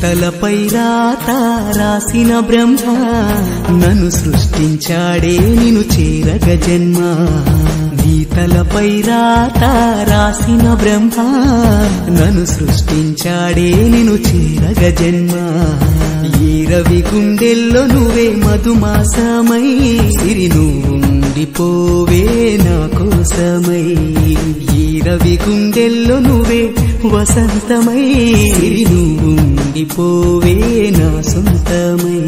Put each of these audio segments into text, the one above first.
గీతలపై రాత రాసిన బ్రహ్మ నన్ను సృష్టించాడే నిన్ను చేరగ జన్మ గీతలపై రాత రాసిన బ్రహ్మ నన్ను సృష్టించాడే నిన్ను చేరగ జన్మ ఈ రవి గుండెల్లో నువ్వే మధుమాసమై సిరి నువ్వుండిపోవే నా కోసమై ఈ రవి గుండెల్లో నువ్వే వసంతమై సిరి నువ్వుండిపోవే నా సొంతమై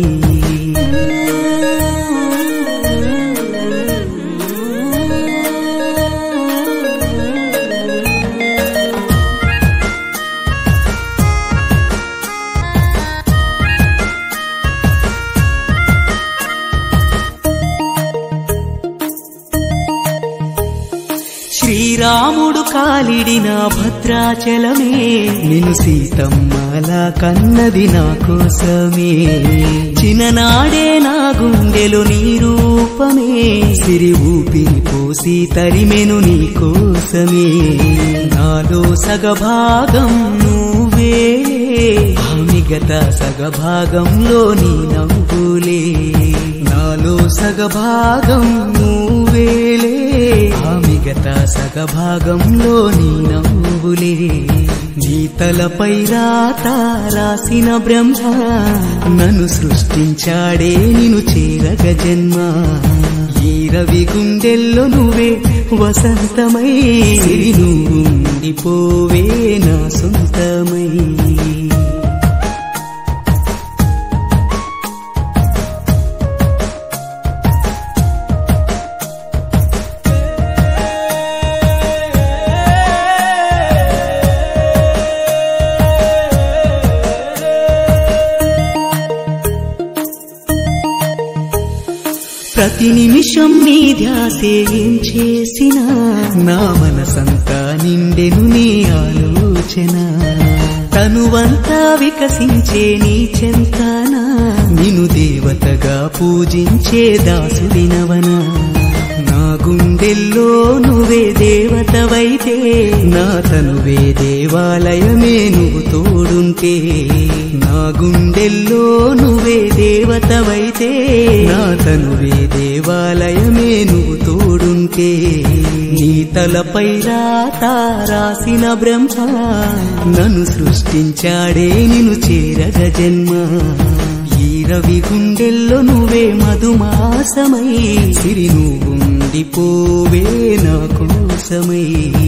శ్రీరాముడు కాలిడిన భద్రాచలమే నిన్ను సీతమ్మలా కన్నది నా కోసమే చిన్ననాడే నా గుండెలు నీ రూపమే సిరి ఊపిరి పోసి తరిమెను నీ కోసమే నాలో సగభాగం నువ్వే ఆ మిగతా సగభాగంలో నీ నవ్వులే నాలో సగభాగం నువ్వేలే ఆ మిగతా సగభాగంలో నీ నవ్వులే నీ తలపై రాత రాసిన బ్రహ్మ నన్ను సృష్టించాడే నిన్ను చేరగ జన్మ ఈ రవి గుండెల్లో నువ్వే వసంతమై సిరి నువ్వుండిపోవే నా సొంతమై ప్రతి నిమిషం నీ ధ్యాసే ఏం చేసినా నా మనసంతా నిండెను నీ ఆలోచన తనువంతా వికసించే నీ చెంతన నిన్ను దేవతగా పూజించే దాసుడినవనా నా గుండెల్లో నువ్వే దేవతవైతే నా తనువే దేవాలయమే నువ్వు తోడుంటే నా గుండెల్లో నువ్వే దేవతవైతే నా తనువే దేవాలయమే నువ్వు తోడుంటే నీ తలపై రాత రాసిన బ్రహ్మ నన్ను సృష్టించాడే నిన్ను చేరగ జన్మ ఈ రవి గుండెల్లో నువ్వే మధుమాసమై సిరి నువ్వుండిపోవే నా కోసమై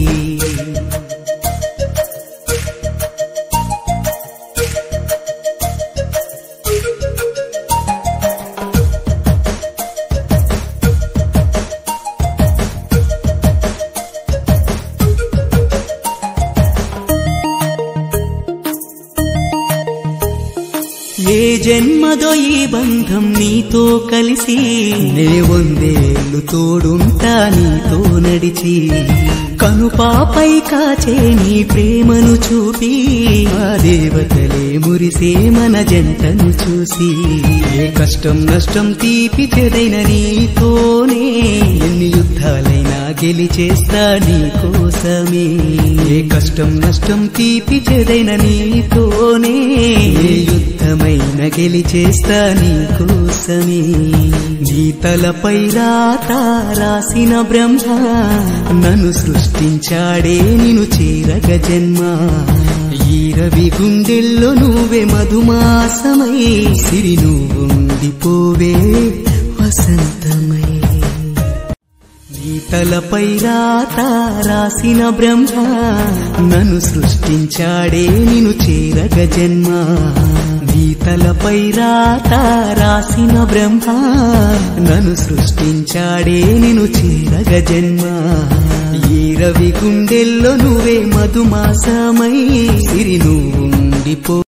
ఏ జన్మదో ఈ బంధం నీతో కలిసి నే వందేళ్ళు తోడుంటా నీతో నడిచి కనుపాపై కాచే నీ ప్రేమను చూపి ఆ దేవతలే మురిసే మన జంటను చూసి ఏ కష్టం నష్టం తీపి చెదైన నీతోనే ఎన్ని యుద్ధాలైనా గెలిచేస్తా నీ కోసమే ఏ కష్టం నష్టం తీపి చెదైన నీతోనే ఏ యుద్ధమైన గెలిచేస్తా నీ కోసమే నీ తలపై రాత రాసిన బ్రహ్మ నన్ను సృష్టించాడే నిన్ను చేరగ జన్మ ఈ రవి గుండెల్లో నువ్వే మధుమాసమై సిరి నువ్వుండిపోవే వసంతమై నీ తలపై రాత రాసిన బ్రహ్మ నన్ను సృష్టించాడే నిన్ను చేరగ జన్మ నీ తలపై రాత రాసిన బ్రహ్మ నన్ను సృష్టించాడే నిన్ను చేరగ జన్మ ఈ రవి గుండెల్లో నువ్వే మధుమాసమై సిరి నువ్వుండిపో